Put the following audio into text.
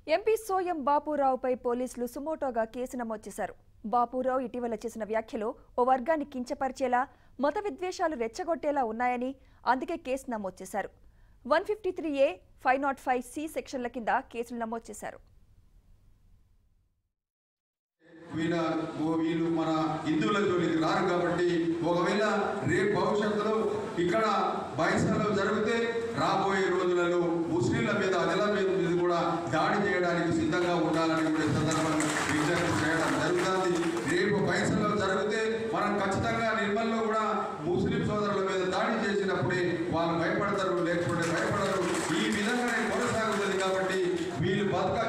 MP Soyam బాపురావుపై పోలీసులు సుమోటోగా case నమోదు చేశారు బాపురావు ఇటీవల చేసిన వ్యాఖ్యలు ఓ వర్గాన్ని కించపరిచేలా మత విద్వేషాలు రెచ్చగొట్టేలా ఉన్నాయని అందుకే కేసు నమోదు చేశారు one fifty three A five not five C సెక్షన్ల కింద కేసులు నమోదు చేశారు వీళ్ళ వీళ్ళు మన హిందువుల జోలికి రారు కాబట్టి ఒకవేళ రేపు భవిష్యత్తులో ఇక్కడ బైసంలో జరిగితే రాబోయే రోజులలో ముస్లింల మీద అదిల మీద మీద కూడా దాడి చేయడానికి సిద్ధంగా ఉండాలని కూడా ఈ సందర్భంగా విజ్ఞప్తి చేయడం జరుగుతుంది రేపు బైసంలో జరిగితే మనం ఖచ్చితంగా నిర్మల్లో కూడా ముస్లిం సోదరుల మీద దాడి చేసినప్పుడే వాళ్ళు భయపడతారు లేకపోతే భయపడరు ఈ విధంగానే కొనసాగుతుంది కాబట్టి వీళ్ళు బతక